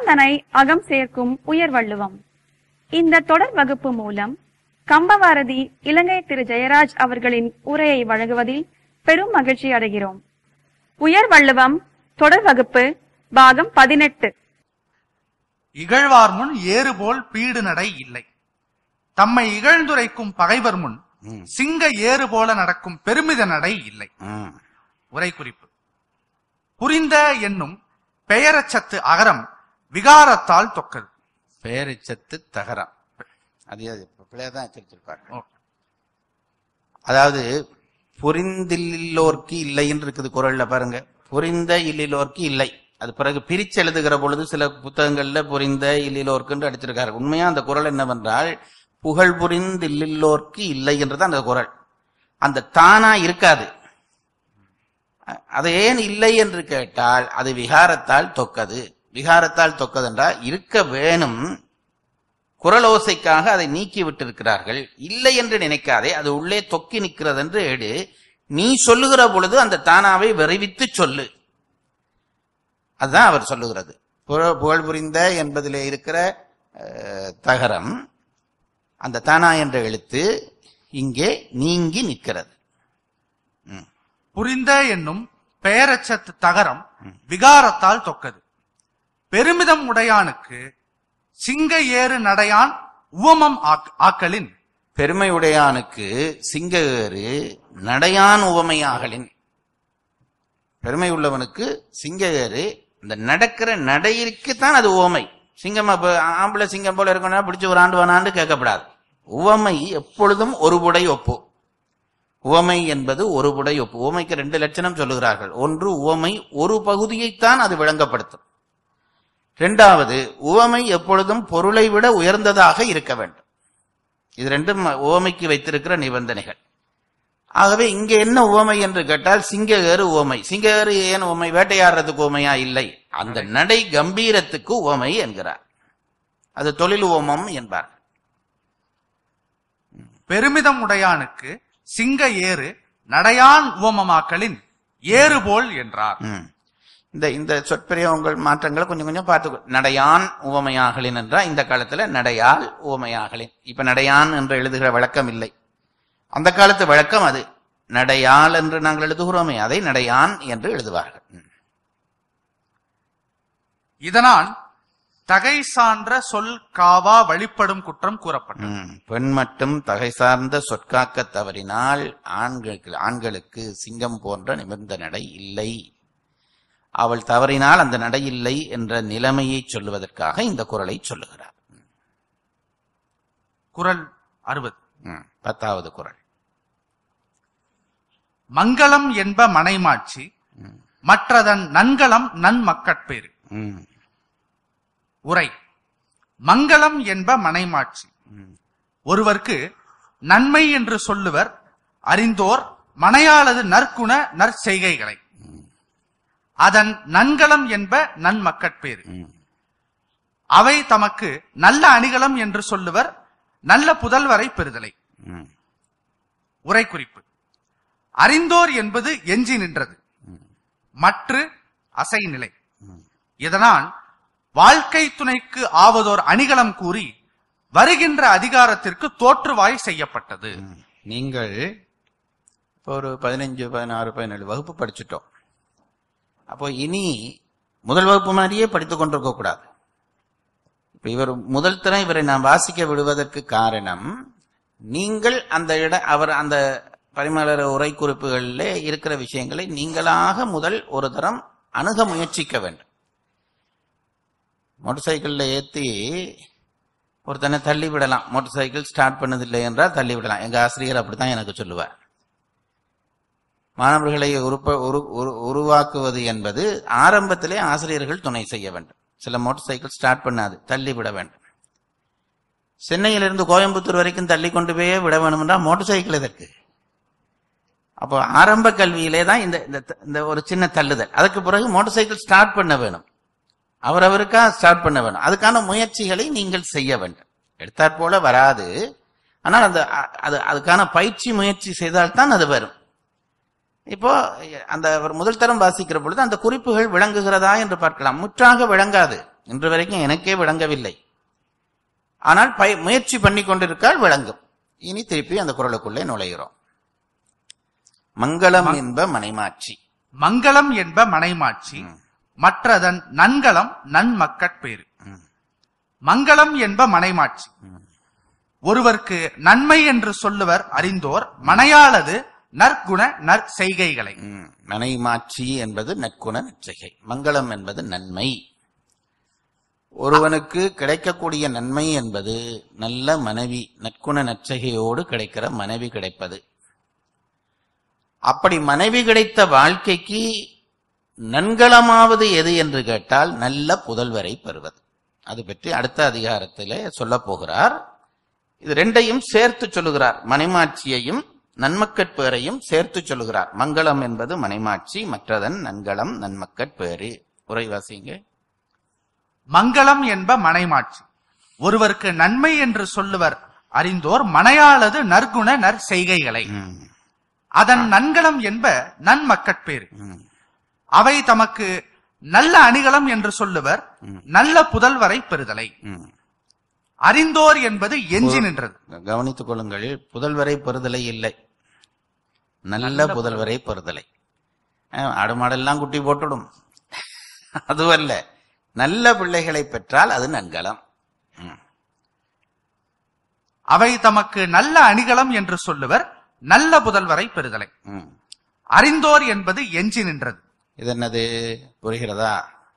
அகந்தனை அகம் சேர்க்கும் உயர் வள்ளுவம் இந்த தொடர் வகுப்பு மூலம் கம்பவாரதி இலங்கை திரு ஜெயராஜ் அவர்களின் உரையை வழங்குவதில் பெரும் மகிழ்ச்சி அடைகிறோம் உயர் வள்ளுவம் தொடர் வகுப்பு பாகம் பதினெட்டு இகழ்வார் முன் ஏறுபோல் பீடு நடை இல்லை தம்மை இகழ்ந்துரைக்கும் பகைவர் முன் ம். சிங்க ஏறு போல நடக்கும் பெருமித நடை இல்லை ம். உரை குறிப்பு புரிந்த என்னும் பெயரச்சத்து அகரம் விகாரத்தால் தொக்கது பேரிச்சத்து தகரம் அது அது பிள்ளையா தான் வச்சிருப்பாங்க ஓ. அதாவது புரிந்தில்லோர்க்கு இல்லைன்னு இருக்குது குரல்ல பாருங்க புரிந்த இல்லிலோர்க்கு இல்லை அது பிறகு பிரிச்சு எழுதுகிற பொழுது சில புத்தகங்கள்ல புரிந்த இல்லிலோர்க்குன்னு அடிச்சிருக்காரு உண்மையா அந்த குரல் என்னவென்றால் புகழ் புரிந்தில்லோர்க்கு இல்லை என்றுதான் அந்த குரல் அந்த தானா இருக்காது அ- அது ஏன் இல்லை என்று கேட்டால் அது விகாரத்தால் தொக்கது விகாரத்தால் தொக்கது என்றால் இருக்க வேணும் குரலோசைக்காக அதை நீக்கி விட்டிருக்கிறார்கள் இல்லை என்று நினைக்காதே அது உள்ளே தொக்கி நிற்கிறது என்று எடு நீ சொல்லுகிற பொழுது அந்த தானாவை விரைவித்து சொல்லு அதுதான் அவர் சொல்லுகிறது புக- புகழ் புரிந்த என்பதிலே இருக்கிற அஹ், தகரம் அந்த தானா என்ற எழுத்து இங்கே நீங்கி நிற்கிறது புரிந்த என்னும் பெயரச்சத்து தகரம் விகாரத்தால் தொக்கது பெருமிதம் உடையானுக்கு சிங்க ஏறு நடையான் உவமம் ஆக்- ஆக்கலின் பெருமையுடையானுக்கு சிங்கேறு நடையான் உவமையாகலின் பெருமை உள்ளவனுக்கு சிங்கேறு இந்த நடக்கிற நடையிற்குத்தான் அது உவமை சிங்கம் அப்ப ஆம்பளை சிங்கம் போல இருக்கணும் பிடிச்சு ஒரு ஆண்டு ஆண்டு கேட்கப்படாது உவமை எப்பொழுதும் ஒருபுடை ஒப்பு உவமை என்பது ஒருபுடை ஒப்பு உவமைக்கு ரெண்டு லட்சணம் சொல்லுகிறார்கள் ஒன்று உவமை ஒரு பகுதியைத்தான் அது விளங்கப்படுத்தும் இரண்டாவது உவமை எப்பொழுதும் பொருளை விட உயர்ந்ததாக இருக்க வேண்டும் இது ரெண்டும் உவமைக்கு வைத்திருக்கிற நிபந்தனைகள் ஆகவே இங்க என்ன உவமை என்று கேட்டால் சிங்ககேறு உவமை சிங்ககேறு ஏன் உவமை வேட்டையாடுறதுக்கு உவமையா இல்லை அந்த நடை கம்பீரத்துக்கு உவமை என்கிறார் அது தொழில் உவமம் என்பார் பெருமிதம் உடையானுக்கு சிங்க ஏறு நடையான் உவமமாக்கலின் ஏறுபோல் என்றார் ம். இந்த இந்த சொற்பிரயோகங்கள் மாற்றங்களை கொஞ்சம் கொஞ்சம் பார்த்து நடையான் உவமையாகலின் என்றால் இந்த காலத்துல நடையால் உவமையாகலின் இப்ப நடையான் என்று எழுதுகிற வழக்கம் இல்லை அந்த காலத்து வழக்கம் அது நடையால் என்று நாங்கள் எழுதுகிறோமே அதை நடையான் என்று எழுதுவார்கள் ம். இதனால் தகை சான்ற சொல் காவா வழிப்படும் குற்றம் கூறப்பட்டது ம். பெண் மட்டும் தகை சார்ந்த சொற்காக்க தவறினால் ஆண்களுக்கு ஆண்களுக்கு சிங்கம் போன்ற நிமிர்ந்த நடை இல்லை அவள் தவறினால் அந்த நடை இல்லை என்ற நிலைமையை சொல்லுவதற்காக இந்த குரலை சொல்லுகிறார் குரல் அறுபது ம். பத்தாவது குரல் மங்களம் என்ப மனைமாட்சி மற்றதன் நன்கலம் நன்மக்கட்பேறு ம். உரை மங்களம் என்ப மனைமாட்சி ஒருவர்க்கு நன்மை என்று சொல்லுவர் அறிந்தோர் மனையாளது நற்குண நற்செய்கைகளை அதன் நன்கலம் என்ப நன்மக்கட்பேறு ம். அவை தமக்கு நல்ல அணிகலம் என்று சொல்லுவர் நல்ல புதல்வரை பெறுதலை ம். உரை குறிப்பு அறிந்தோர் என்பது எஞ்சி நின்றது மற்று அசை நிலை இதனால் வாழ்க்கை துணைக்கு ஆவதோர் அணிகலம் கூறி வருகின்ற அதிகாரத்திற்கு தோற்றுவாய் செய்யப்பட்டது நீங்கள் இப்போ ஒரு பதினஞ்சு பதினாறு பதினேழு வகுப்பு படிச்சுட்டோம் அப்போ இனி முதல் வகுப்பு மாதிரியே படித்துக் கொண்டிருக்க கூடாது இப்ப இவர் முதல் தரம் இவரை நான் வாசிக்க விடுவதற்கு காரணம் நீங்கள் அந்த இட அவர் அந்த பரிமளர் உரை குறிப்புகளில் இருக்கிற விஷயங்களை நீங்களாக முதல் ஒரு தரம் அணுக முயற்சிக்க வேண்டும் மோட்டார் சைக்கிள்ல ஏத்தி ஒருத்தனை தள்ளி விடலாம் மோட்டார் சைக்கிள் ஸ்டார்ட் பண்ணதில்லை என்றால் தள்ளி விடலாம் எங்க ஆசிரியர் அப்படித்தான் எனக்கு சொல்லுவார் மாணவர்களை உருப்ப உரு உரு- உருவாக்குவது என்பது ஆரம்பத்திலே ஆசிரியர்கள் துணை செய்ய வேண்டும் சில மோட்டார் சைக்கிள் ஸ்டார்ட் பண்ணாது தள்ளி விட வேண்டும் சென்னையிலிருந்து கோயம்புத்தூர் வரைக்கும் தள்ளி கொண்டு போய் விட வேணும்னா மோட்டார் சைக்கிள் எதற்கு அப்போ ஆரம்ப கல்வியிலே தான் இந்த இந்த- இந்த ஒரு சின்ன தள்ளுதல் அதுக்கு பிறகு மோட்டார் சைக்கிள் ஸ்டார்ட் பண்ண வேணும் அவரவருக்கா ஸ்டார்ட் பண்ண வேணும் அதுக்கான முயற்சிகளை நீங்கள் செய்ய வேண்டும் எடுத்தாற் போல வராது ஆனால் அந்த அ- அது அதுக்கான பயிற்சி முயற்சி செய்தால்தான் அது வரும் இப்போ அந்த அவர் முதல் தரம் வாசிக்கிற பொழுது அந்த குறிப்புகள் விளங்குகிறதா என்று பார்க்கலாம் முற்றாக விளங்காது இன்று வரைக்கும் எனக்கே விளங்கவில்லை ஆனால் பய முயற்சி பண்ணி கொண்டிருக்கால் விளங்கும் இனி திருப்பி அந்த குரலுக்குள்ளே நுழைகிறோம் மங்களம் என்ப மனைமாட்சி மங்களம் என்ப மனைமாட்சி மற்றதன் நன்கலம் நன்மக்கட்பேறு ம். மங்களம் என்ப மனைமாட்சி ஒருவர்க்கு நன்மை என்று சொல்லுவர் அறிந்தோர் மனையாளது நற்குண நற்செய்கைகளை ம். மனைமாட்சி என்பது நற்குண நற்செய்கை மங்களம் என்பது நன்மை ஒருவனுக்கு கிடைக்கக்கூடிய நன்மை என்பது நல்ல மனைவி நற்குண நற்செய்கையோடு கிடைக்கிற மனைவி கிடைப்பது அப்படி மனைவி கிடைத்த வாழ்க்கைக்கு நன்கலமாவது எது என்று கேட்டால் நல்ல புதல்வரை பெறுவது அது பற்றி அடுத்த அதிகாரத்திலே சொல்லப் போகிறார் இது ரெண்டையும் சேர்த்து சொல்லுகிறார் மனைமாட்சியையும் நன்மக்கட்பேரையும் சேர்த்து சொல்லுகிறார் மங்களம் என்பது மனைமாட்சி மற்றதன் நன்கலம் நன்மக்கட்பேறு உரைவாசிங்க மங்களம் என்ப மனைமாட்சி ஒருவர்க்கு நன்மை என்று சொல்லுவர் அறிந்தோர் மனையாளது நற்குண நற்செய்கைகளை ம், அதன் நன்கலம் என்ப நன்மக்கட்பேறு ம், அவை தமக்கு நல்ல அணிகலம் என்று சொல்லுவர் நல்ல புதல்வரை பெறுதலை ம். அறிந்தோர் என்பது எஞ்சி நின்றது கவனித்துக் கொள்ளுங்கள் புதல்வரை பெறுதலை இல்லை நல்ல புதல்வரை பெறுதலை அஹ், ஆடு மாடெல்லாம் குட்டி போட்டுடும் அதுவல்ல நல்ல பிள்ளைகளை பெற்றால் அது நன்கலம் ம். அவை தமக்கு நல்ல அணிகலம் என்று சொல்லுவர் நல்ல புதல்வரை பெறுதலை ம். அறிந்தோர் என்பது எஞ்சி நின்றது இது என்னது புரிகிறதா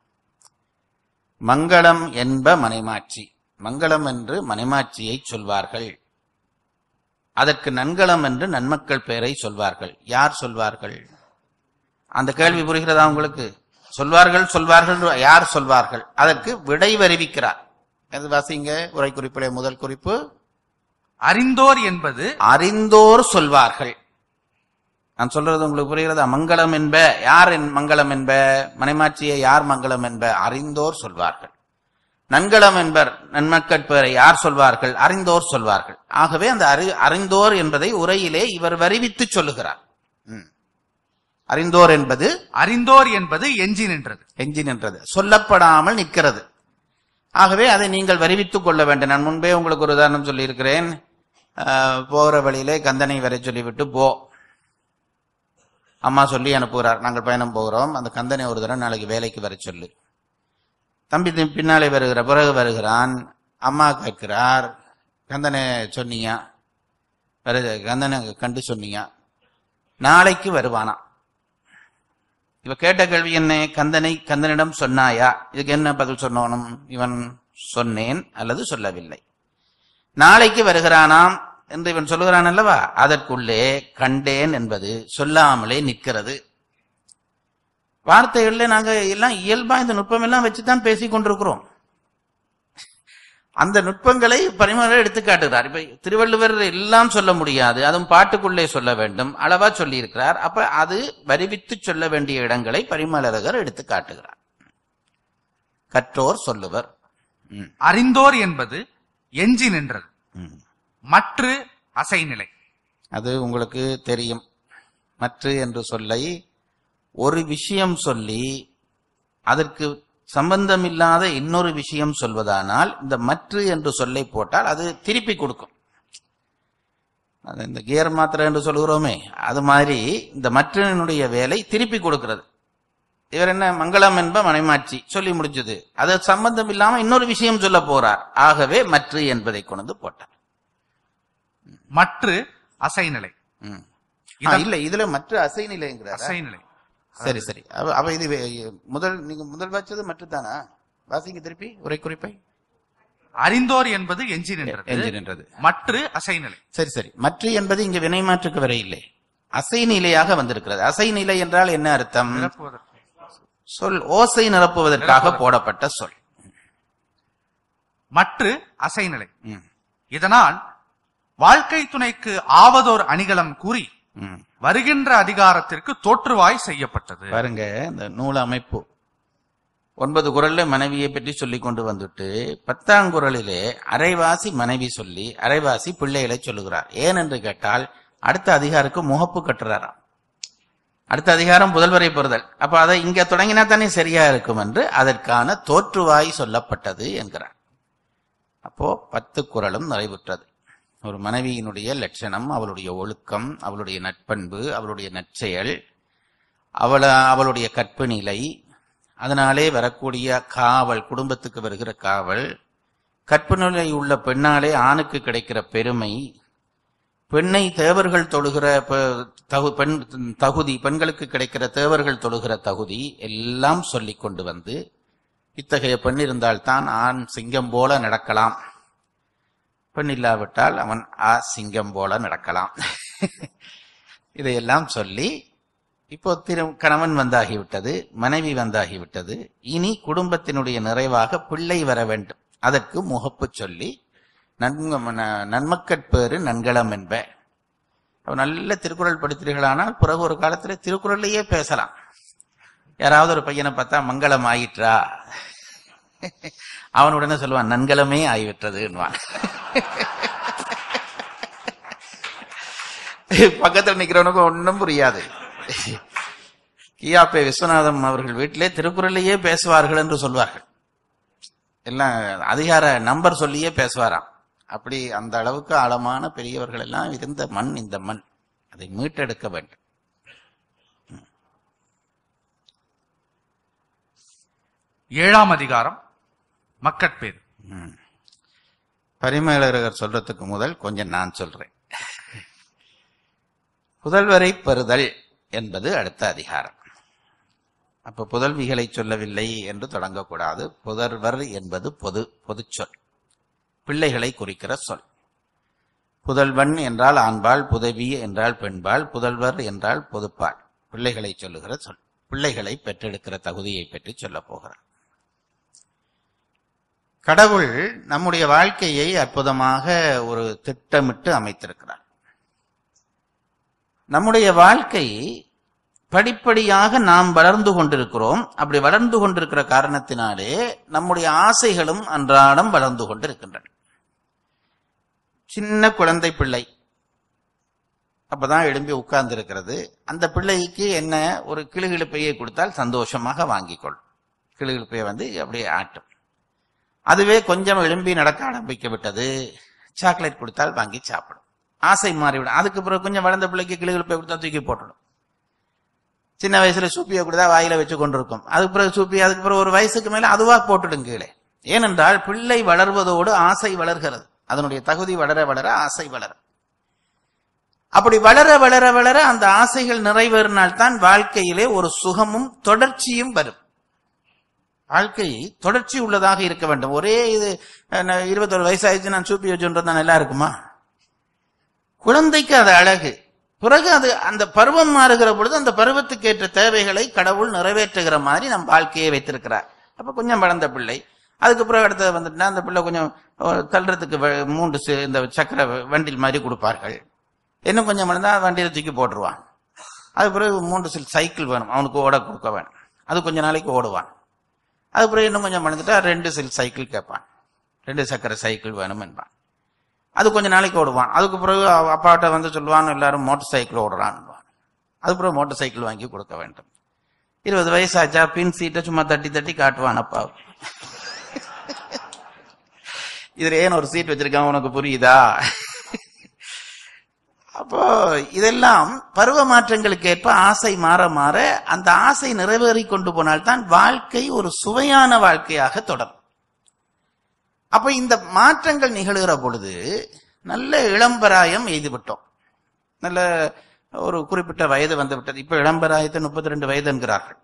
மங்களம் என்ப மனைமாட்சி மங்களம் என்று மனைமாட்சியை சொல்வார்கள் அதற்கு நன்கலம் என்று நன்மக்கள் பெயரை சொல்வார்கள் யார் சொல்வார்கள் அந்த கேள்வி புரிகிறதா உங்களுக்கு சொல்வார்கள் சொல்வார்கள் யார் சொல்வார்கள் அதற்கு விடை வருவிக்கிறார் அது வாசிங்க உரை குறிப்பிலே முதல் குறிப்பு அறிந்தோர் என்பது அறிந்தோர் சொல்வார்கள் நான் சொல்றது உங்களுக்கு புரிகிறதா மங்களம் என்ப யார் என் மங்களம் என்ப மனைமாட்சியை யார் மங்களம் என்ப அறிந்தோர் சொல்வார்கள் நன்கலம் என்பர் நன்மக்கள் பெயரை யார் சொல்வார்கள் அறிந்தோர் சொல்வார்கள் ஆகவே அந்த அறி அறிந்தோர் என்பதை உரையிலே இவர் வரிவித்து சொல்லுகிறார் ம். அறிந்தோர் என்பது அறிந்தோர் என்பது எஞ்சி நின்றது எஞ்சி நின்றது சொல்லப்படாமல் நிற்கிறது ஆகவே அதை நீங்கள் வருவித்துக் கொள்ள வேண்டும் நான் முன்பே உங்களுக்கு ஒரு உதாரணம் சொல்லியிருக்கிறேன் ஆஹ், போகிற வழியிலே கந்தனை வரை சொல்லிவிட்டு போ அம்மா சொல்லி அனுப்புகிறார் நாங்கள் பயணம் போகிறோம் அந்த கந்தனை ஒரு தடவை நாளைக்கு வேலைக்கு வர சொல்லு தம்பி தி- பின்னாலே வருகிற பிறகு வருகிறான் அம்மா கேட்கிறார் கந்தனை சொன்னியா வருது கந்தனை கண்டு சொன்னியா நாளைக்கு வருவானா இவ கேட்ட கேள்வி என்ன கந்தனை கந்தனிடம் சொன்னாயா இதுக்கு என்ன பதில் சொன்னோனும் இவன் சொன்னேன் அல்லது சொல்லவில்லை நாளைக்கு வருகிறானாம் என்று இவன் சொல்லுகிறான் அல்லவா அதற்குள்ளே கண்டேன் என்பது சொல்லாமலே நிற்கிறது வார்த்தைகள்ல நாங்க எல்லாம் இயல்பா இந்த நுட்பம் எல்லாம் வச்சுதான் பேசிக் கொண்டிருக்கிறோம் அந்த நுட்பங்களை பரிமாற எடுத்து காட்டுகிறார் இப்ப திருவள்ளுவர் எல்லாம் சொல்ல முடியாது அதுவும் பாட்டுக்குள்ளே சொல்ல வேண்டும் அளவா சொல்லி இருக்கிறார் அப்ப அது வருவித்து சொல்ல வேண்டிய இடங்களை பரிமலரகர் எடுத்து காட்டுகிறார் கற்றோர் சொல்லுவர் ம், அறிந்தோர் என்பது எஞ்சி நின்றது ம். மற்று அசைநிலை அது உங்களுக்கு தெரியும் மற்ற என்று சொல்லை ஒரு விஷயம் சொல்லி அதற்கு சம்பந்தமில்லாத இன்னொரு விஷயம் சொல்வதானால் இந்த மற்ற என்று சொல்லை போட்டால் அது திருப்பி கொடுக்கும் அது இந்த கியர் மாத்திரை என்று சொல்கிறோமே அது மாதிரி இந்த மற்றனுடைய வேலை திருப்பி கொடுக்கிறது இவர் என்ன மங்களம் என்ப மனைமாட்சி சொல்லி முடிஞ்சது அது சம்பந்தம் இல்லாம இன்னொரு விஷயம் சொல்ல போறார் ஆகவே மற்ற என்பதை கொண்டு போட்டார் மற்று அசைநிலை ம். ஆ, இதன்- இல்ல இதுல மற்ற அசைநிலைங்கிறார் அசைநிலை சரி சரி அவ- அவ இது வே- முதல் நீங்க முதல் வாச்சது மட்டும்தானா வாசிங்க திருப்பி உரை குறிப்பை அறிந்தோர் என்பது எஞ்சி நின்றது எஞ்சி நின்றது மற்று அசைநிலை சரி சரி மற்ற என்பது இங்க வினைமாற்றுக்கு வரை இல்லை அசைநிலையாக வந்திருக்கிறது அசைநிலை என்றால் என்ன அர்த்தம் நிரப்புவதற்கு. சொல் ஓசை நிரப்புவதற்காக போடப்பட்ட சொல் மற்று அசைநிலை ம், இதனால் வாழ்க்கை துணைக்கு ஆவதோர் அணிகலம் கூறி ம். வருகின்ற அதிகாரத்திற்கு தோற்றுவாய் செய்யப்பட்டது பாருங்க இந்த நூல் அமைப்பு ஒன்பது குரல்ல மனைவியை பற்றி சொல்லி கொண்டு வந்துட்டு பத்தாம் குரலிலே அரைவாசி மனைவி சொல்லி அரைவாசி பிள்ளைகளை சொல்லுகிறார் ஏன் என்று கேட்டால் அடுத்த அதிகாருக்கு முகப்பு கட்டுறாராம் அடுத்த அதிகாரம் புதல்வரை பெறுதல் அப்ப அதை இங்க தொடங்கினா தானே சரியா இருக்கும் என்று அதற்கான தோற்றுவாய் சொல்லப்பட்டது என்கிறார் அப்போ பத்து குறளும் நிறைவுற்றது ஒரு மனைவியினுடைய லட்சணம் அவளுடைய ஒழுக்கம் அவளுடைய நட்பண்பு அவளுடைய நற்செயல் அவள அவளுடைய கற்பு நிலை அதனாலே வரக்கூடிய காவல் குடும்பத்துக்கு வருகிற காவல் கற்பு நிலை உள்ள பெண்ணாலே ஆணுக்கு கிடைக்கிற பெருமை பெண்ணை தேவர்கள் தொழுகிற ப- தகு பெண் தகுதி பெண்களுக்கு கிடைக்கிற தேவர்கள் தொழுகிற தகுதி எல்லாம் சொல்லிக் கொண்டு வந்து இத்தகைய பெண் இருந்தால்தான் ஆண் சிங்கம் போல நடக்கலாம் பெண் இல்லாவிட்டால் அவன் ஆ சிங்கம் போல நடக்கலாம் இதையெல்லாம் சொல்லி இப்போ திரு கணவன் வந்தாகிவிட்டது மனைவி வந்தாகிவிட்டது இனி குடும்பத்தினுடைய நிறைவாக பிள்ளை வர வேண்டும் அதற்கு முகப்பு சொல்லி நன்ம ந- நன்மக்கட்பேறு நன்கலம் என்ப அப்ப நல்ல திருக்குறள் படித்தீர்களானால் பிறகு ஒரு காலத்துல திருக்குறள்லயே பேசலாம் யாராவது ஒரு பையனை பார்த்தா மங்களம் ஆயிற்றா அவன் உடனே சொல்லுவான் நன்கலமே ஆகிவிட்டதுன்னுவான் பக்கத்துல நிக்கிறவனுக்கு ஒன்றும் புரியாது கியாப்பே விஸ்வநாதம் அவர்கள் வீட்டிலே திருக்குறளையே பேசுவார்கள் என்று சொல்வார்கள் எல்லாம் அதிகார நம்பர் சொல்லியே பேசுவாராம் அப்படி அந்த அளவுக்கு ஆழமான பெரியவர்கள் எல்லாம் இருந்த மண் இந்த மண் அதை மீட்டெடுக்க வேண்டும் ஏழாம் அதிகாரம் மக்கட்பேறு ம். பரிமேலழகர் சொல்றதுக்கு முதல் கொஞ்சம் நான் சொல்றேன் புதல்வரை பெறுதல் என்பது அடுத்த அதிகாரம் அப்ப புதல்விகளை சொல்லவில்லை என்று தொடங்கக்கூடாது புதல்வர் என்பது பொது பொதுச் சொல் பிள்ளைகளை குறிக்கிற சொல் புதல்வன் என்றால் ஆண்பால் புதவி என்றால் பெண்பால் புதல்வர் என்றால் பொதுப்பால் பிள்ளைகளை சொல்லுகிற சொல் பிள்ளைகளை பெற்றெடுக்கிற தகுதியை பற்றி சொல்லப் போகிறார் கடவுள் நம்முடைய வாழ்க்கையை அற்புதமாக ஒரு திட்டமிட்டு அமைத்திருக்கிறார் நம்முடைய வாழ்க்கை படிப்படியாக நாம் வளர்ந்து கொண்டிருக்கிறோம் அப்படி வளர்ந்து கொண்டிருக்கிற காரணத்தினாலே நம்முடைய ஆசைகளும் அன்றாடம் வளர்ந்து கொண்டிருக்கின்றன சின்ன குழந்தை பிள்ளை அப்பதான் எழும்பி உட்கார்ந்து இருக்கிறது அந்த பிள்ளைக்கு என்ன ஒரு கிளுகிழுப்பையை கொடுத்தால் சந்தோஷமாக வாங்கிக் கொள்ளும் கிளுகிழுப்பையை வந்து அப்படியே ஆட்டும் அதுவே கொஞ்சம் எழும்பி நடக்க ஆரம்பிக்க விட்டது சாக்லேட் கொடுத்தால் வாங்கி சாப்பிடும் ஆசை மாறிவிடும் அதுக்கு பிறகு கொஞ்சம் வளர்ந்த பிள்ளைக்கு கிளுகிழுப்பை கொடுத்தா தூக்கி போட்டுடும் சின்ன வயசுல சூப்பியை கொடுத்தா வாயில வச்சு கொண்டிருக்கும் அதுக்கு பிறகு சூப்பி அதுக்கு பிறகு ஒரு வயசுக்கு மேல அதுவா போட்டுடும் கீழே ஏனென்றால் பிள்ளை வளர்வதோடு ஆசை வளர்கிறது அதனுடைய தகுதி வளர வளர ஆசை வளரும் அப்படி வளர வளர வளர அந்த ஆசைகள் நிறைவேறினால்தான் வாழ்க்கையிலே ஒரு சுகமும் தொடர்ச்சியும் வரும் வாழ்க்கை தொடர்ச்சி உள்ளதாக இருக்க வேண்டும் ஒரே இது அஹ், இருபத்தொரு வயசாயிடுச்சு நான் சூப்பி வச்சுன்றதா நல்லா இருக்குமா குழந்தைக்கு அது அழகு பிறகு அது அந்த பருவம் மாறுகிற பொழுது அந்த பருவத்துக்கு ஏற்ற தேவைகளை கடவுள் நிறைவேற்றுகிற மாதிரி நம் வாழ்க்கையை வைத்திருக்கிறார் அப்ப கொஞ்சம் வளர்ந்த பிள்ளை அதுக்கு பிறகு அடுத்தது வந்துட்டுனா அந்த பிள்ளை கொஞ்சம் அஹ், தள்ளுறதுக்கு வ- மூன்று சி- இந்த சக்கர வண்டில் மாதிரி கொடுப்பார்கள் இன்னும் கொஞ்சம் வளர்ந்தா வண்டியில தூக்கி போட்டுருவான் அது பிறகு மூன்று சில சைக்கிள் வேணும் அவனுக்கு ஓட கொடுக்க வேணும் அது கொஞ்ச நாளைக்கு ஓடுவான் அது பிறகு இன்னும் கொஞ்சம் வளர்ந்துட்டா ரெண்டு சில் சைக்கிள் கேட்பான் ரெண்டு சக்கர சைக்கிள் வேணும் என்பான் அது கொஞ்ச நாளைக்கு ஓடுவான் அதுக்கு பிறகு அவ- அப்பாட்ட வந்து சொல்லுவான் எல்லாரும் மோட்டார் சைக்கிள் ஓடுறான் அது பிறகு மோட்டார் சைக்கிள் வாங்கி கொடுக்க வேண்டும் இருபது வயசாச்சா பின் சீட்டை சும்மா தட்டி தட்டி காட்டுவான் அப்பா இதுல ஏன் ஒரு சீட் வச்சிருக்கான் உனக்கு புரியுதா அப்போ இதெல்லாம் பருவ மாற்றங்களுக்கு ஏற்ப ஆசை மாற மாற அந்த ஆசை நிறைவேறி கொண்டு போனால்தான் வாழ்க்கை ஒரு சுவையான வாழ்க்கையாக தொடரும் அப்ப இந்த மாற்றங்கள் நிகழுகிற பொழுது நல்ல இளம்பராயம் எய்துவிட்டோம் நல்ல ஒரு குறிப்பிட்ட வயது வந்து விட்டது இப்ப இளம்பராயத்தை முப்பத்தி ரெண்டு வயது என்கிறார்கள்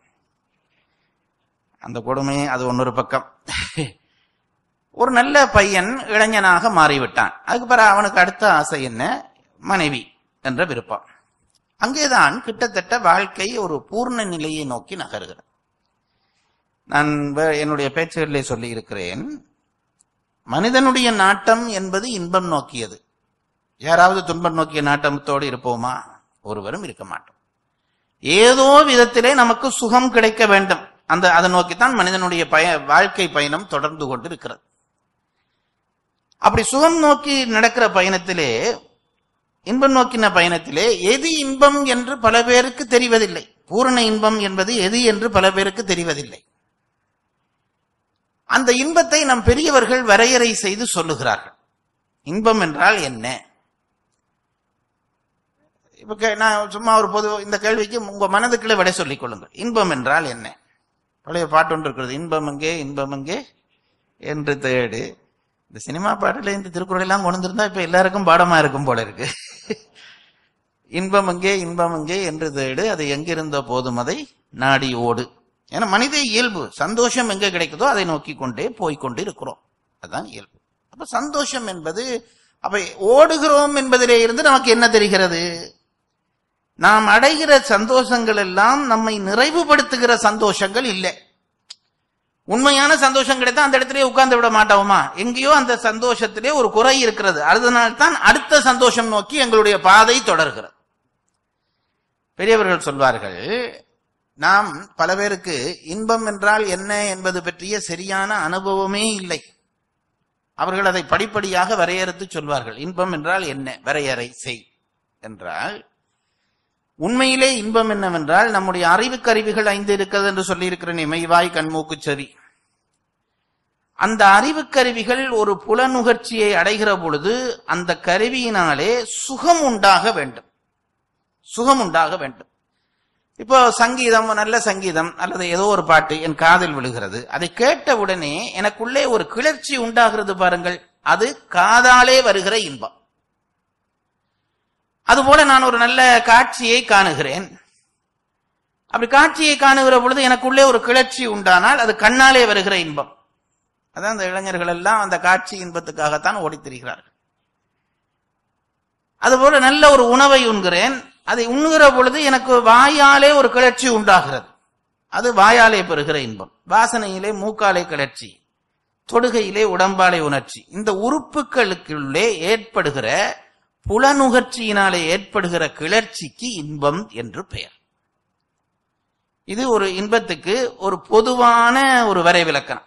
அந்த கொடுமை அது ஒன்னொரு பக்கம் ஒரு நல்ல பையன் இளைஞனாக மாறிவிட்டான் அதுக்கு பிறகு அவனுக்கு அடுத்த ஆசை என்ன மனைவி என்ற விருப்பம் அங்கேதான் கிட்டத்தட்ட வாழ்க்கை ஒரு பூர்ண நிலையை நோக்கி நகருகிறது நான் வே- என்னுடைய பேச்சுகளிலே சொல்லி இருக்கிறேன் மனிதனுடைய நாட்டம் என்பது இன்பம் நோக்கியது யாராவது துன்பம் நோக்கிய நாட்டத்தோடு இருப்போமா ஒருவரும் இருக்க மாட்டோம் ஏதோ விதத்திலே நமக்கு சுகம் கிடைக்க வேண்டும் அந்த அதை நோக்கித்தான் மனிதனுடைய பய வாழ்க்கை பயணம் தொடர்ந்து கொண்டு இருக்கிறது அப்படி சுகம் நோக்கி நடக்கிற பயணத்திலே இன்பம் நோக்கின பயணத்திலே எது இன்பம் என்று பல பேருக்கு தெரிவதில்லை பூரண இன்பம் என்பது எது என்று பல பேருக்கு தெரிவதில்லை அந்த இன்பத்தை நம் பெரியவர்கள் வரையறை செய்து சொல்லுகிறார்கள் இன்பம் என்றால் என்ன இப்ப கே- நான் சும்மா ஒரு பொது இந்த கேள்விக்கு உங்க மனதுக்குள்ளே விடை சொல்லிக் கொள்ளுங்கள் இன்பம் என்றால் என்ன பழைய பாட்டு ஒன்று இருக்கிறது இன்பம் எங்கே இன்பம் எங்கே என்று தேடு இந்த சினிமா பாட்டுல இந்த திருக்குறள் எல்லாம் கொண்டு வந்திருந்தா இப்ப எல்லாருக்கும் பாடமா இருக்கும் போல இருக்கு இன்பம் எங்கே இன்பம் எங்கே என்று தேடு அது எங்கிருந்த போதும் அதை நாடி ஓடு ஏன்னா மனித இயல்பு சந்தோஷம் எங்க கிடைக்குதோ அதை நோக்கி கொண்டே போய்க்கொண்டு இருக்கிறோம் அதுதான் இயல்பு அப்ப சந்தோஷம் என்பது அப்ப ஓடுகிறோம் என்பதிலே இருந்து நமக்கு என்ன தெரிகிறது நாம் அடைகிற சந்தோஷங்கள் எல்லாம் நம்மை நிறைவுபடுத்துகிற சந்தோஷங்கள் இல்லை உண்மையான சந்தோஷம் கிடைத்தா அந்த இடத்திலே உட்கார்ந்து விட மாட்டோமா எங்கேயோ அந்த சந்தோஷத்திலே ஒரு குறை இருக்கிறது அதனால்தான் அடுத்த சந்தோஷம் நோக்கி எங்களுடைய பாதை தொடர்கிறது பெரியவர்கள் சொல்வார்கள் நாம் பல பேருக்கு இன்பம் என்றால் என்ன என்பது பற்றிய சரியான அனுபவமே இல்லை அவர்கள் அதை படிப்படியாக வரையறுத்து சொல்வார்கள் இன்பம் என்றால் என்ன வரையறை செய் என்றால் உண்மையிலே இன்பம் என்னவென்றால் நம்முடைய அறிவு கருவிகள் ஐந்து இருக்கிறது என்று சொல்லியிருக்கிறேன் இமைவாய் கண்மூக்கு செவி அந்த அறிவு கருவிகள் ஒரு புலனுகர்ச்சியை அடைகிற பொழுது அந்த கருவியினாலே சுகம் உண்டாக வேண்டும் சுகம் உண்டாக வேண்டும் இப்போ சங்கீதம் நல்ல சங்கீதம் அல்லது ஏதோ ஒரு பாட்டு என் காதில் விழுகிறது அதை கேட்ட உடனே எனக்குள்ளே ஒரு கிளர்ச்சி உண்டாகிறது பாருங்கள் அது காதாலே வருகிற இன்பம் அதுபோல நான் ஒரு நல்ல காட்சியை காணுகிறேன் அப்படி காட்சியை காணுகிற பொழுது எனக்குள்ளே ஒரு கிளர்ச்சி உண்டானால் அது கண்ணாலே வருகிற இன்பம் அதான் அந்த இளைஞர்கள் எல்லாம் அந்த காட்சி இன்பத்துக்காகத்தான் ஓடித் திரிகிறார்கள் அதுபோல நல்ல ஒரு உணவை உண்கிறேன் அதை உண்ணுகிற பொழுது எனக்கு வாயாலே ஒரு கிளர்ச்சி உண்டாகிறது அது வாயாலே பெறுகிற இன்பம் வாசனையிலே மூக்காலே கிளர்ச்சி தொடுகையிலே உடம்பாலே உணர்ச்சி இந்த உறுப்புகளுக்குள்ளே ஏற்படுகிற புலனுகர்ச்சியினாலே ஏற்படுகிற கிளர்ச்சிக்கு இன்பம் என்று பெயர் இது ஒரு இன்பத்துக்கு ஒரு பொதுவான ஒரு வரைவிலக்கணம்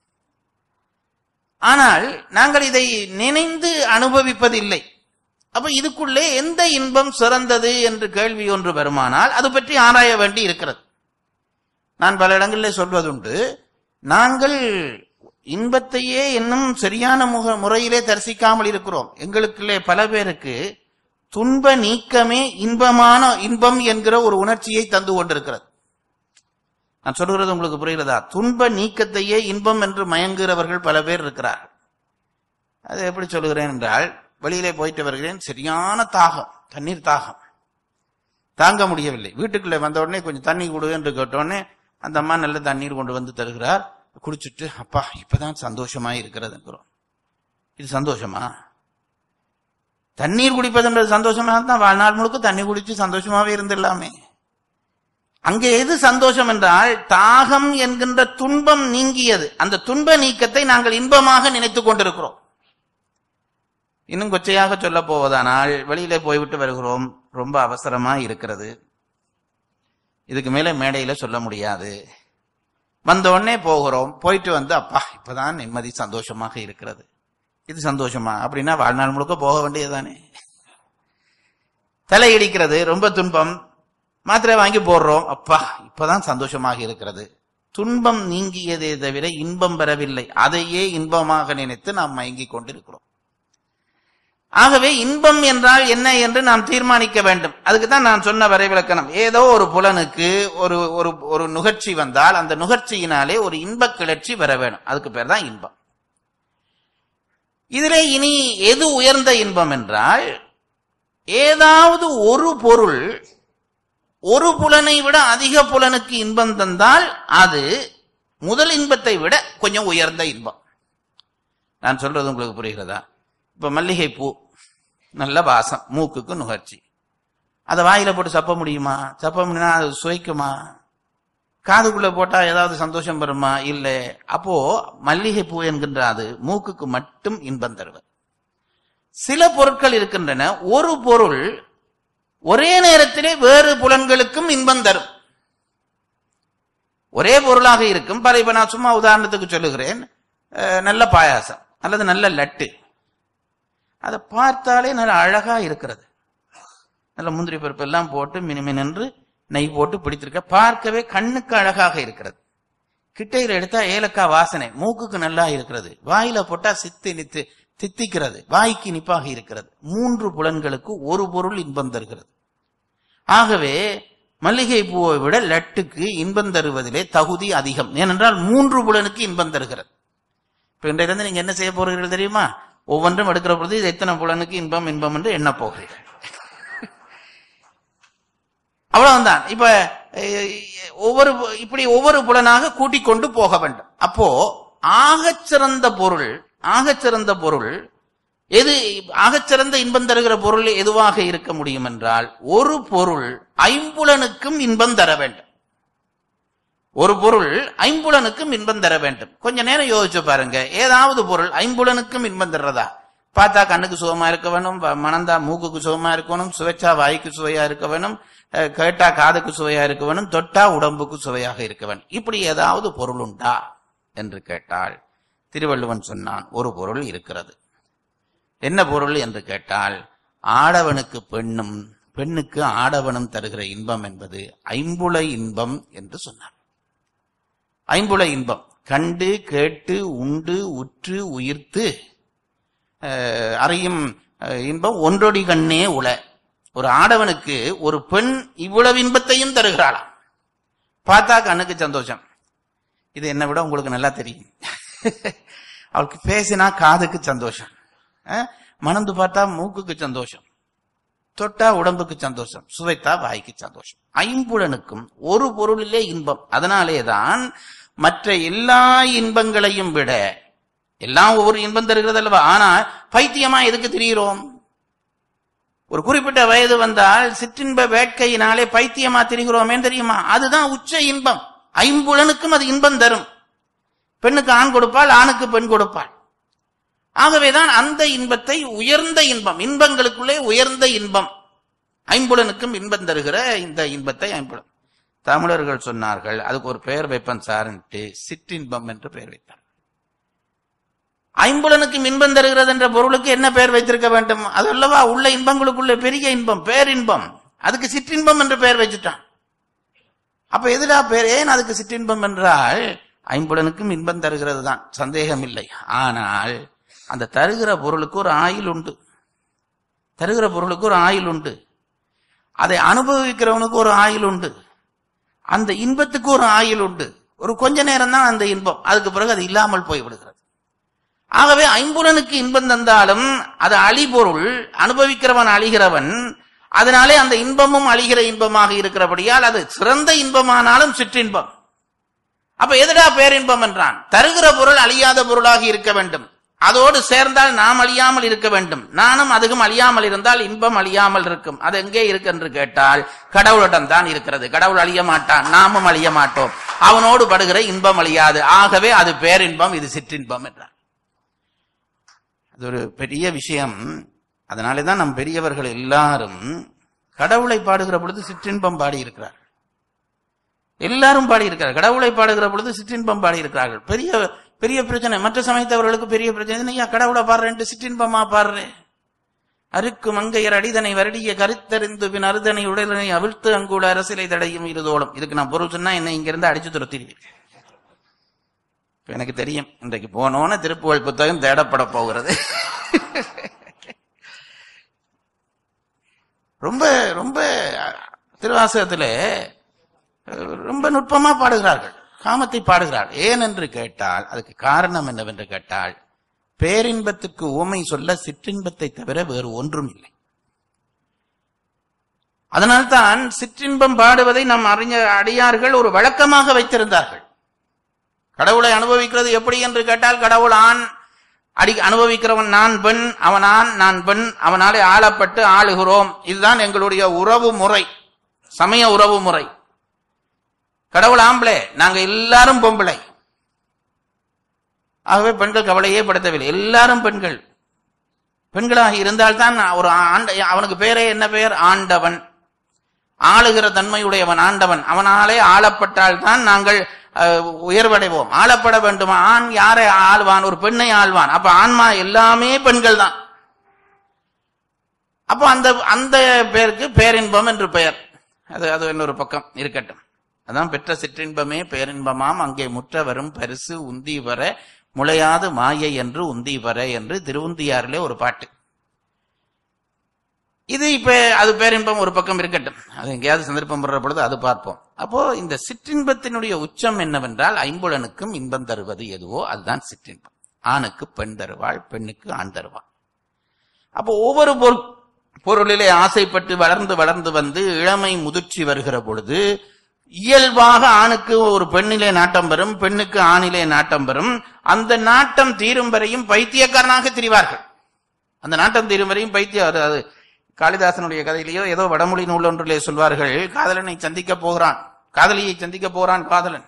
ஆனால் நாங்கள் இதை நினைந்து அனுபவிப்பதில்லை அப்ப இதுக்குள்ளே எந்த இன்பம் சிறந்தது என்று கேள்வி ஒன்று வருமானால் அது பற்றி ஆராய வேண்டி இருக்கிறது நான் பல இடங்களில் சொல்வதுண்டு நாங்கள் இன்பத்தையே இன்னும் சரியான முக முறையிலே தரிசிக்காமல் இருக்கிறோம் எங்களுக்குள்ளே பல பேருக்கு துன்ப நீக்கமே இன்பமான இன்பம் என்கிற ஒரு உணர்ச்சியை தந்து கொண்டிருக்கிறது நான் சொல்கிறது உங்களுக்கு புரிகிறதா துன்ப நீக்கத்தையே இன்பம் என்று மயங்குகிறவர்கள் பல பேர் இருக்கிறார்கள் அது எப்படி சொல்லுகிறேன் என்றால் வெளியிலே போயிட்டு வருகிறேன் சரியான தாகம் தண்ணீர் தாகம் தாங்க முடியவில்லை வீட்டுக்குள்ளே வந்த உடனே கொஞ்சம் தண்ணி கொடு என்று கேட்டோடனே அந்த அம்மா நல்ல தண்ணீர் கொண்டு வந்து தருகிறார் குடிச்சிட்டு அப்பா இப்பதான் சந்தோஷமா இருக்கிறதுங்கிறோம் இது சந்தோஷமா தண்ணீர் குடிப்பதுன்றது சந்தோஷமா தான் வாழ்நாள் முழுக்க தண்ணி குடிச்சு சந்தோஷமாவே இருந்துடலாமே அங்கே எது சந்தோஷம் என்றால் தாகம் என்கின்ற துன்பம் நீங்கியது அந்த துன்ப நீக்கத்தை நாங்கள் இன்பமாக நினைத்துக் கொண்டிருக்கிறோம் இன்னும் கொச்சையாக சொல்ல போவதானால் வெளியில போய்விட்டு வருகிறோம் ரொம்ப அவசரமா இருக்கிறது இதுக்கு மேல மேடையில சொல்ல முடியாது வந்த உடனே போகிறோம் போயிட்டு வந்து அப்பா இப்பதான் நிம்மதி சந்தோஷமாக இருக்கிறது இது சந்தோஷமா அப்படின்னா வாழ்நாள் முழுக்க போக வேண்டியதுதானே தலை இடிக்கிறது ரொம்ப துன்பம் மாத்திரை வாங்கி போடுறோம் அப்பா இப்பதான் சந்தோஷமாக இருக்கிறது துன்பம் நீங்கியதே தவிர இன்பம் பெறவில்லை அதையே இன்பமாக நினைத்து நாம் மயங்கிக் கொண்டிருக்கிறோம் ஆகவே இன்பம் என்றால் என்ன என்று நாம் தீர்மானிக்க வேண்டும் அதுக்கு தான் நான் சொன்ன வரைவிலக்கணம் ஏதோ ஒரு புலனுக்கு ஒரு ஒரு ஒரு நுகர்ச்சி வந்தால் அந்த நுகர்ச்சியினாலே ஒரு இன்பக் கிளர்ச்சி வர வேணும் அதுக்கு பேர் தான் இன்பம் இதிலே இனி எது உயர்ந்த இன்பம் என்றால் ஏதாவது ஒரு பொருள் ஒரு புலனை விட அதிக புலனுக்கு இன்பம் தந்தால் அது முதல் இன்பத்தை விட கொஞ்சம் உயர்ந்த இன்பம் நான் சொல்றது உங்களுக்கு புரிகிறதா இப்ப மல்லிகை பூ நல்ல வாசம் மூக்குக்கு நுகர்ச்சி அதை வாயில போட்டு சப்ப முடியுமா சப்ப முடியுமா அது சுவைக்குமா காதுக்குள்ள போட்டா ஏதாவது சந்தோஷம் வருமா இல்ல அப்போ மல்லிகை பூ என்கின்ற அது மூக்குக்கு மட்டும் இன்பம் தருவது சில பொருட்கள் இருக்கின்றன ஒரு பொருள் ஒரே நேரத்திலே வேறு புலன்களுக்கும் இன்பம் தரும் ஒரே பொருளாக இருக்கும் பாரு இப்ப நான் சும்மா உதாரணத்துக்கு சொல்லுகிறேன் அஹ், நல்ல பாயாசம் அல்லது நல்ல லட்டு அதை பார்த்தாலே நல்ல அழகா இருக்கிறது நல்ல முந்திரி பருப்பு எல்லாம் போட்டு மினுமினென்று நெய் போட்டு பிடித்திருக்க பார்க்கவே கண்ணுக்கு அழகாக இருக்கிறது கிட்டையில எடுத்தா ஏலக்காய் வாசனை மூக்குக்கு நல்லா இருக்கிறது வாயில போட்டா சித்தி நித்து தித்திக்கிறது வாய்க்கு இனிப்பாக இருக்கிறது மூன்று புலன்களுக்கு ஒரு பொருள் இன்பம் தருகிறது ஆகவே மல்லிகை பூவை விட லட்டுக்கு இன்பம் தருவதிலே தகுதி அதிகம் ஏனென்றால் மூன்று புலனுக்கு இன்பம் தருகிறது இப்ப இன்றையிலிருந்து நீங்க என்ன செய்ய போறீர்கள் தெரியுமா ஒவ்வொன்றும் எடுக்கிற பொழுது இது எத்தனை புலனுக்கு இன்பம் இன்பம் என்று எண்ண போகிறீர்கள் அவ்வளவுதான் இப்ப அஹ், ஒவ்வொரு இப்படி ஒவ்வொரு புலனாக கூட்டிக் கொண்டு போக வேண்டும் அப்போ ஆகச்சிறந்த பொருள் ஆகச்சிறந்த பொருள் எது ஆகச்சிறந்த இன்பம் தருகிற பொருள் எதுவாக இருக்க முடியும் என்றால் ஒரு பொருள் ஐம்புலனுக்கும் இன்பம் தர வேண்டும் ஒரு பொருள் ஐம்புலனுக்கும் இன்பம் தர வேண்டும் கொஞ்ச நேரம் யோசிச்சு பாருங்க ஏதாவது பொருள் ஐம்புலனுக்கும் இன்பம் தர்றதா பார்த்தா கண்ணுக்கு சுகமா இருக்க வேணும் வ- மணந்தா மூக்குக்கு சுகமா இருக்கணும் சுவைச்சா வாய்க்கு சுவையா இருக்க வேணும் அஹ், கேட்டா காதுக்கு சுவையா இருக்க வேணும் தொட்டா உடம்புக்கு சுவையாக இருக்க வேணும் இப்படி ஏதாவது பொருள் உண்டா என்று கேட்டால் திருவள்ளுவன் சொன்னான் ஒரு பொருள் இருக்கிறது என்ன பொருள் என்று கேட்டால் ஆடவனுக்கு பெண்ணும் பெண்ணுக்கு ஆடவனும் தருகிற இன்பம் என்பது ஐம்புல இன்பம் என்று சொன்னார் ஐம்புல இன்பம் கண்டு கேட்டு உண்டு உற்று உயிர்த்து அஹ், அறியும் அஹ், இன்பம் ஒன்றொடி கண்ணே உள ஒரு ஆடவனுக்கு ஒரு பெண் இவ்வளவு இன்பத்தையும் தருகிறாளாம் பார்த்தா கண்ணுக்கு சந்தோஷம் இது என்னை விட உங்களுக்கு நல்லா தெரியும் அவளுக்கு பேசினா காதுக்கு சந்தோஷம் அஹ், மணந்து பார்த்தா மூக்குக்கு சந்தோஷம் தொட்டா உடம்புக்கு சந்தோஷம் சுவைத்தா வாய்க்கு சந்தோஷம் ஐம்புலனுக்கும் ஒரு பொருளிலே இன்பம் அதனாலேதான் மற்ற எல்லா இன்பங்களையும் விட எல்லாம் ஒவ்வொரு இன்பம் தருகிறது அல்லவா ஆனா பைத்தியமா எதுக்கு திரிகிறோம் ஒரு குறிப்பிட்ட வயது வந்தால் சிற்றின்ப வேட்கையினாலே பைத்தியமா திரிகிறோமே தெரியுமா அதுதான் உச்ச இன்பம் ஐம்புலனுக்கும் அது இன்பம் தரும் பெண்ணுக்கு ஆண் கொடுப்பாள் ஆணுக்கு பெண் கொடுப்பாள் ஆகவேதான் அந்த இன்பத்தை உயர்ந்த இன்பம் இன்பங்களுக்குள்ளே உயர்ந்த இன்பம் ஐம்புலனுக்கும் இன்பம் தருகிற இந்த இன்பத்தை ஐம்புலன் தமிழர்கள் சொன்னார்கள் அதுக்கு ஒரு பெயர் வைப்பன் சார்ன்ட்டு சிற்றின்பம் என்று பெயர் வைத்தார் ஐம்புலனுக்கும் இன்பம் தருகிறது என்ற பொருளுக்கு என்ன பெயர் வைத்திருக்க வேண்டும் அது அல்லவா உள்ள இன்பங்களுக்குள்ள பெரிய இன்பம் பேரின்பம் அதுக்கு சிற்றின்பம் என்று பெயர் வச்சுட்டான் அப்ப எதுடா பேர் ஏன் அதுக்கு சிற்றின்பம் என்றால் ஐம்புலனுக்கும் இன்பம் தருகிறது தான் சந்தேகம் இல்லை ஆனால் அந்த தருகிற பொருளுக்கு ஒரு ஆயுள் உண்டு தருகிற பொருளுக்கு ஒரு ஆயுள் உண்டு அதை அனுபவிக்கிறவனுக்கு ஒரு ஆயுள் உண்டு அந்த இன்பத்துக்கு ஒரு ஆயுள் உண்டு ஒரு கொஞ்ச நேரம் தான் அந்த இன்பம் அதுக்கு பிறகு அது இல்லாமல் போய்விடுகிறது ஆகவே ஐம்புலனுக்கு இன்பம் தந்தாலும் அது அழிபொருள் அனுபவிக்கிறவன் அழிகிறவன் அதனாலே அந்த இன்பமும் அழிகிற இன்பமாக இருக்கிறபடியால் அது சிறந்த இன்பமானாலும் சிற்றின்பம் அப்ப எதுடா பேரின்பம் என்றான் தருகிற பொருள் அழியாத பொருளாக இருக்க வேண்டும் அதோடு சேர்ந்தால் நாம் அழியாமல் இருக்க வேண்டும் நானும் அதுவும் அழியாமல் இருந்தால் இன்பம் அழியாமல் இருக்கும் அது எங்கே இருக்கு என்று கேட்டால் கடவுளிடம் தான் இருக்கிறது கடவுள் அழிய மாட்டான் நாமும் அழிய மாட்டோம் அவனோடு படுகிற இன்பம் அழியாது ஆகவே அது பேரின்பம் இது சிற்றின்பம் என்றார் அது ஒரு பெரிய விஷயம் அதனாலேதான் நம் பெரியவர்கள் எல்லாரும் கடவுளை பாடுகிற பொழுது சிற்றின்பம் பாடி இருக்கிறார் எல்லாரும் பாடி இருக்கிறார் கடவுளை பாடுகிற பொழுது சிற்றின்பம் பாடி இருக்கிறார்கள் பெரிய பெரிய பிரச்சனை மற்ற சமயத்தவர்களுக்கு பெரிய பிரச்சனை ஐயா கடவுளை பாடுறேன் சிற்றின்பமா பாடுறேன் அருக்கு மங்கையர் அடிதனை வருடிய கருத்தறிந்து பின் அறுதனை உடலனை அவிழ்த்து அங்குள்ள அரசியலை தடையும் இருதோளும் இதுக்கு நான் பொருள் சொன்னா என்ன இங்க இருந்து அடிச்சு துரத்திடுவேன் இப்ப எனக்கு தெரியும் இன்றைக்கு போனோன்னு திருப்புகழ் புத்தகம் தேடப்பட போகிறது ரொம்ப ரொம்ப திருவாசகத்துல ரொம்ப நுட்பமா பாடுகிறார்கள் காமத்தை பாடுகிறார்கள் ஏன் என்று கேட்டால் அதுக்கு காரணம் என்னவென்று கேட்டால் பேரின்பத்துக்கு ஊமை சொல்ல சிற்றின்பத்தை தவிர வேறு ஒன்றும் இல்லை அதனால்தான் சிற்றின்பம் பாடுவதை நம் அறிஞ அடியார்கள் ஒரு வழக்கமாக வைத்திருந்தார்கள் கடவுளை அனுபவிக்கிறது எப்படி என்று கேட்டால் கடவுள் ஆண் அடி அனுபவிக்கிறவன் நான் பெண் அவன் ஆண் நான் பெண் அவனாலே ஆளப்பட்டு ஆளுகிறோம் இதுதான் எங்களுடைய உறவு முறை சமய உறவு முறை கடவுள் ஆம்பளை நாங்க எல்லாரும் பொம்பளை ஆகவே பெண்கள் கவலையே படுத்தவில்லை எல்லாரும் பெண்கள் பெண்களாக இருந்தால்தான் ஒரு ஆண்ட அவனுக்கு பேரே என்ன பெயர் ஆண்டவன் ஆளுகிற தன்மையுடையவன் ஆண்டவன் அவனாலே ஆளப்பட்டால் தான் நாங்கள் அஹ், உயர்வடைவோம் ஆளப்பட வேண்டுமா ஆண் யாரை ஆள்வான் ஒரு பெண்ணை ஆள்வான் அப்ப ஆன்மா எல்லாமே பெண்கள் தான் அப்போ அந்த அந்த பேருக்கு பேரின்பம் என்று பெயர் அது அது இன்னொரு பக்கம் இருக்கட்டும் அதான் பெற்ற சிற்றின்பமே பேரின்பமாம் அங்கே முற்ற வரும் பரிசு உந்தி வர முளையாது மாயை என்று உந்தி வர என்று திருவுந்தியாரிலே ஒரு பாட்டு இது இப்ப அது பேரின்பம் ஒரு பக்கம் இருக்கட்டும் அது எங்கேயாவது சந்தர்ப்பம் வர்ற பொழுது அது பார்ப்போம் அப்போ இந்த சிற்றின்பத்தினுடைய உச்சம் என்னவென்றால் ஐம்புலனுக்கும் இன்பம் தருவது எதுவோ அதுதான் சிற்றின்பம் ஆணுக்கு பெண் தருவாள் பெண்ணுக்கு ஆண் தருவாள் அப்போ ஒவ்வொரு பொருள் பொருளிலே ஆசைப்பட்டு வளர்ந்து வளர்ந்து வந்து இளமை முதிர்ச்சி வருகிற பொழுது இயல்பாக ஆணுக்கு ஒரு பெண்ணிலே நாட்டம் வரும் பெண்ணுக்கு ஆணிலே நாட்டம் வரும் அந்த நாட்டம் தீரும் வரையும் பைத்தியக்காரனாக திரிவார்கள் அந்த நாட்டம் தீரும் வரையும் பைத்தியம் அது- அது காளிதாசனுடைய கதையிலேயோ ஏதோ வடமொழி நூல் ஒன்றிலே சொல்வார்கள் காதலனை சந்திக்க போகிறான் காதலியை சந்திக்க போகிறான் காதலன்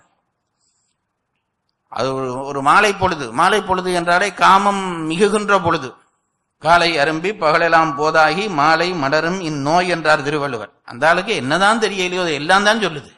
அது ஒரு- ஒரு மாலை பொழுது மாலை பொழுது என்றாலே காமம் மிகுகின்ற பொழுது காலை அரும்பி பகலெல்லாம் போதாகி மாலை மலரும் இந்நோய் என்றார் திருவள்ளுவர் அந்த ஆளுக்கு என்னதான் தெரியலையோ அது எல்லாம் தான் சொல்லுது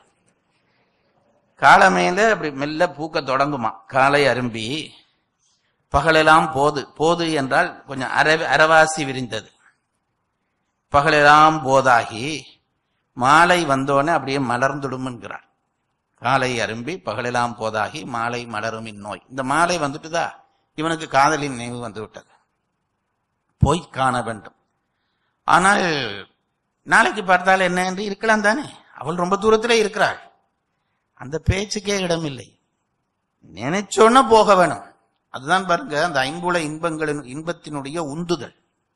காலமேல அப்படி மெல்ல பூக்க தொடங்குமா காலை அரும்பி பகலெல்லாம் போது போது என்றால் கொஞ்சம் அர அரவாசி விரிந்தது பகலெல்லாம் போதாகி மாலை வந்தோடனே அப்படியே மலர்ந்துடும் என்கிறார் காலை அரும்பி பகலெல்லாம் போதாகி மாலை மலரும் இந்நோய் இந்த மாலை வந்துட்டுதா இவனுக்கு காதலின் நினைவு வந்து விட்டது போய் காண வேண்டும் ஆனால் நாளைக்கு பார்த்தால் என்ன என்று இருக்கலாம் தானே அவள் ரொம்ப தூரத்திலே இருக்கிறாள் அந்த பேச்சுக்கே இடமில்லை நினைச்சோன்னா போக வேணும் அதுதான் பாருங்க அந்த ஐம்புல இன்பங்களின் இன்பத்தினுடைய உந்துதல்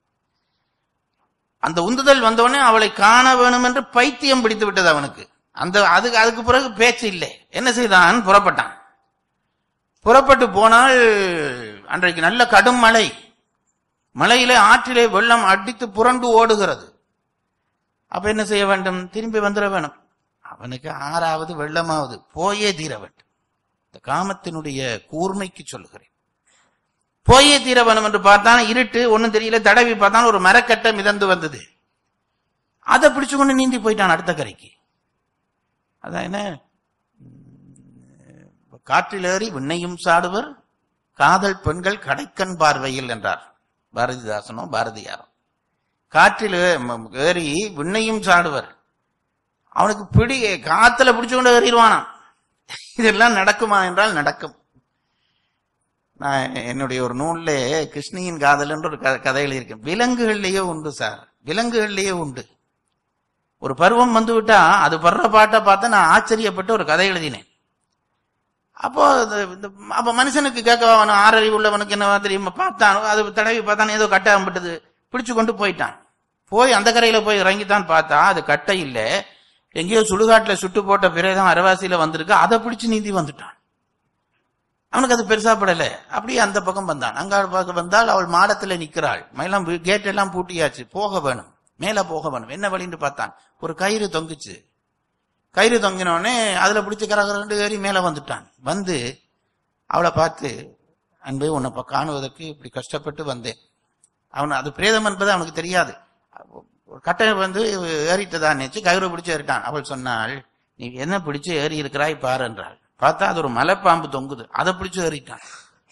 அந்த உந்துதல் வந்தவுடனே அவளை காண வேணும் என்று பைத்தியம் பிடித்து விட்டது அவனுக்கு அந்த அதுக்கு அதுக்கு பிறகு பேச்சு இல்லை என்ன செய்தான் புறப்பட்டான் புறப்பட்டு போனால் அன்றைக்கு நல்ல கடும் மழை மலையிலே ஆற்றிலே வெள்ளம் அடித்து புரண்டு ஓடுகிறது அப்ப என்ன செய்ய வேண்டும் திரும்பி வந்துட வேணும் அவனுக்கு ஆறாவது வெள்ளமாவது போயே தீர வேண்டும் இந்த காமத்தினுடைய கூர்மைக்கு சொல்லுகிறேன் போயே தீர வேணும் என்று பார்த்தான் இருட்டு ஒண்ணும் தெரியல தடவி பார்த்தான் ஒரு மரக்கட்டை மிதந்து வந்தது அதை பிடிச்சு கொண்டு நீந்தி போயிட்டான் அடுத்த கரைக்கு அதான் என்ன உம், காற்றில் ஏறி விண்ணையும் சாடுவர் காதல் பெண்கள் கடைக்கண் பார்வையில் என்றார் பாரதிதாசனோ பாரதியாரோ காற்றில் ஏ- ம- ஏறி விண்ணையும் சாடுவர் அவனுக்கு பிடி காத்துல பிடிச்சு கொண்டு ஏறிடுவானாம் இதெல்லாம் நடக்குமா என்றால் நடக்கும் நான் என்னுடைய ஒரு நூல்ல கிருஷ்ணியின் காதல் என்று ஒரு க- கதை எழுதியிருக்கேன் விலங்குகள்லயே உண்டு சார் விலங்குகள்லயே உண்டு ஒரு பருவம் வந்து விட்டா அது படுற பாட்டை பார்த்து நான் ஆச்சரியப்பட்டு ஒரு கதை எழுதினேன் அப்போ இது- இந்த அப்ப மனுஷனுக்கு கேட்க அவன் ஆறறிவு உள்ளவனுக்கு என்ன தெரியுமா பார்த்தான் அது தடவி பார்த்தான் ஏதோ கட்டாம்பட்டது பிடிச்சு கொண்டு போயிட்டான் போய் அந்த கரையில போய் இறங்கித்தான் பார்த்தா அது கட்டை இல்ல எங்கேயோ சுடுகாட்டுல சுட்டு போட்ட பிறகுதான் அரவாசியில வந்திருக்கு அதை பிடிச்சு நீந்தி வந்துட்டான் அவனுக்கு அது பெருசா படல அப்படியே அந்த பக்கம் வந்தான் அங்காள் பக்கம் வந்தால் அவள் மாடத்துல நிக்கிறாள் எல்லாம் கேட் எல்லாம் பூட்டியாச்சு போக வேணும் மேல போக வேணும் என்ன வழின்னு பார்த்தான் ஒரு கயிறு தொங்குச்சு கயிறு தொங்கினோடனே அதுல பிடிச்சி கரகரண்டு ஏறி மேல வந்துட்டான் வந்து அவளை பார்த்து அன்பு உன்னை இப்ப காணுவதற்கு இப்படி கஷ்டப்பட்டு வந்தேன் அவன் அது பிரேதம் என்பது அவனுக்கு தெரியாது ஒரு கட்டை வந்து ஏறிட்டதான் நினைச்சு கயிறு பிடிச்சு ஏறிட்டான் அவள் சொன்னாள் நீ என்ன பிடிச்சு ஏறி இருக்கிறாய் பாரு என்றாள் பார்த்தா அது ஒரு மலைப்பாம்பு தொங்குது அதை பிடிச்சு ஏறிட்டான்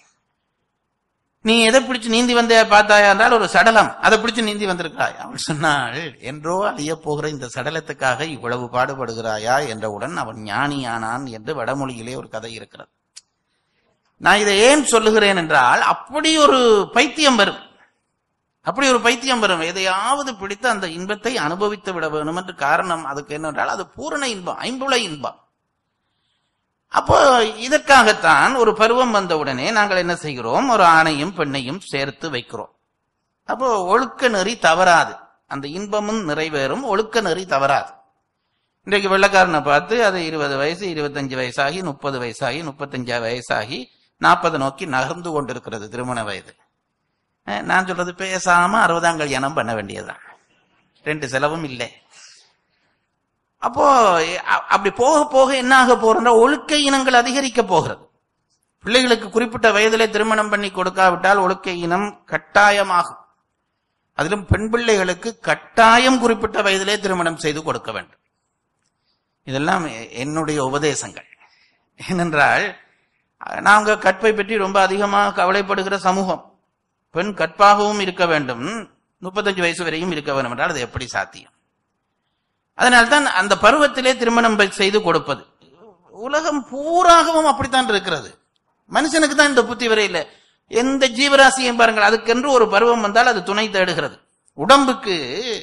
நீ எதை பிடிச்சு நீந்தி வந்த பார்த்தாயா என்றால் ஒரு சடலம் அதை பிடிச்சு நீந்தி வந்திருக்கிறாய் அவள் சொன்னாள் என்றோ அழிய போகிற இந்த சடலத்துக்காக இவ்வளவு பாடுபடுகிறாயா என்றவுடன் அவன் ஞானியானான் என்று வடமொழியிலே ஒரு கதை இருக்கிறது நான் இதை ஏன் சொல்லுகிறேன் என்றால் அப்படி ஒரு பைத்தியம் வரும் அப்படி ஒரு பைத்தியம் வரும் எதையாவது பிடித்து அந்த இன்பத்தை அனுபவித்து விட வேணும் என்று காரணம் அதுக்கு என்னென்றால் அது பூரண இன்பம் ஐம்புல இன்பம் அப்போ இதற்காகத்தான் ஒரு பருவம் வந்தவுடனே நாங்கள் என்ன செய்கிறோம் ஒரு ஆணையும் பெண்ணையும் சேர்த்து வைக்கிறோம் அப்போ ஒழுக்க நெறி தவறாது அந்த இன்பமும் நிறைவேறும் ஒழுக்க நெறி தவறாது இன்றைக்கு வெள்ளக்காரனை பார்த்து அது இருபது வயசு இருபத்தஞ்சு வயசாகி முப்பது வயசாகி முப்பத்தஞ்சு வயசாகி நாற்பது நோக்கி நகர்ந்து கொண்டிருக்கிறது திருமண வயது அஹ் நான் சொல்றது பேசாம அறுபதாம் கல்யாணம் பண்ண வேண்டியதுதான் ரெண்டு செலவும் இல்லை அப்போ அ- அப்படி போக போக என்ன ஆக போறோம்னா ஒழுக்க இனங்கள் அதிகரிக்க போகிறது பிள்ளைகளுக்கு குறிப்பிட்ட வயதிலே திருமணம் பண்ணி கொடுக்காவிட்டால் ஒழுக்க இனம் கட்டாயமாகும் அதிலும் பெண் பிள்ளைகளுக்கு கட்டாயம் குறிப்பிட்ட வயதிலே திருமணம் செய்து கொடுக்க வேண்டும் இதெல்லாம் எ- என்னுடைய உபதேசங்கள் ஏனென்றால் அஹ், நாங்க கற்பை பற்றி ரொம்ப அதிகமாக கவலைப்படுகிற சமூகம் பெண் கற்பாகவும் இருக்க வேண்டும் முப்பத்தஞ்சு வயசு வரையும் இருக்க வேண்டும் என்றால் அது எப்படி சாத்தியம் அதனால்தான் அந்த பருவத்திலே திருமணம் ப- செய்து கொடுப்பது உலகம் பூராகவும் அப்படித்தான் இருக்கிறது மனுஷனுக்கு தான் இந்த புத்தி வரையில எந்த ஜீவராசியும் பாருங்கள் அதுக்கென்று ஒரு பருவம் வந்தால் அது துணை தேடுகிறது உடம்புக்கு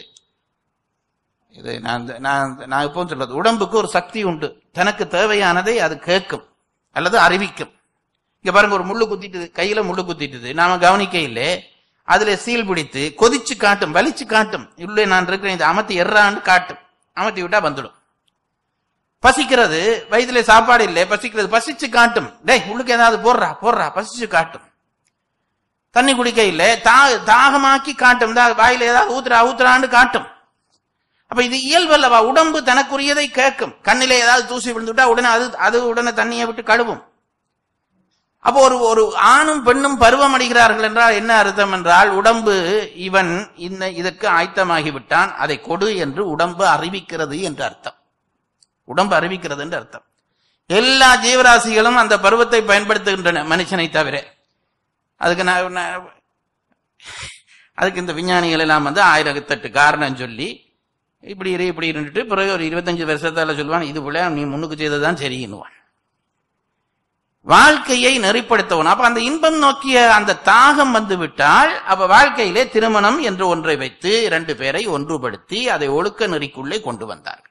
இது நான் இந்த- நான் நான் இப்போ சொல்றது உடம்புக்கு ஒரு சக்தி உண்டு தனக்கு தேவையானதை அது கேட்கும் அல்லது அறிவிக்கும் இங்க பாருங்க ஒரு முள்ளு குத்திட்டுது கையில முள்ளு குத்திட்டுது நாம கவனிக்க இல்லை அதுல சீல் பிடித்து கொதிச்சு காட்டும் வலிச்சு காட்டும் உள்ளே நான் இருக்கிறேன் இதை அமர்த்தி எர்றான்னு காட்டும் அமர்த்தி விட்டா வந்துடும் பசிக்கிறது வயிற்றுல சாப்பாடு இல்லை பசிக்கிறது பசிச்சு காட்டும் டேய் உள்ளுக்கு ஏதாவது போடுறா போடுறா பசிச்சு காட்டும் தண்ணி குடிக்க இல்லை தா தாகமாக்கி காட்டும் இந்தா வாயில ஏதாவது ஊத்துறா ஊத்துறான்னு காட்டும் அப்ப இது இயல்பல்லவா உடம்பு தனக்குரியதை கேட்கும் கண்ணிலே ஏதாவது தூசி விழுந்துட்டா உடனே அது அது உடனே தண்ணியை விட்டு கழுவும் அப்போ ஒரு ஒரு ஆணும் பெண்ணும் பருவம் அடைகிறார்கள் என்றால் என்ன அர்த்தம் என்றால் உடம்பு இவன் இந்த இதற்கு ஆயத்தமாகி விட்டான் அதை கொடு என்று உடம்பு அறிவிக்கிறது என்று அர்த்தம் உடம்பு அறிவிக்கிறது என்று அர்த்தம் எல்லா ஜீவராசிகளும் அந்த பருவத்தை பயன்படுத்துகின்றன மனுஷனை தவிர அதுக்கு நான் நான்- அதுக்கு இந்த விஞ்ஞானிகள் எல்லாம் வந்து ஆயிரத்தெட்டு காரணம் சொல்லி இப்படி இரு இப்படி இருந்துட்டு பிறகு ஒரு இருபத்தஞ்சு வருஷத்தால சொல்லுவான் இது போல நீ முன்னுக்கு செய்ததுதான் சரின்னுவான் வாழ்க்கையை நெறிப்படுத்தவன் அப்ப அந்த இன்பம் நோக்கிய அந்த தாகம் வந்து விட்டால் அப்ப வாழ்க்கையிலே திருமணம் என்று ஒன்றை வைத்து இரண்டு பேரை ஒன்றுபடுத்தி அதை ஒழுக்க நெறிக்குள்ளே கொண்டு வந்தார்கள்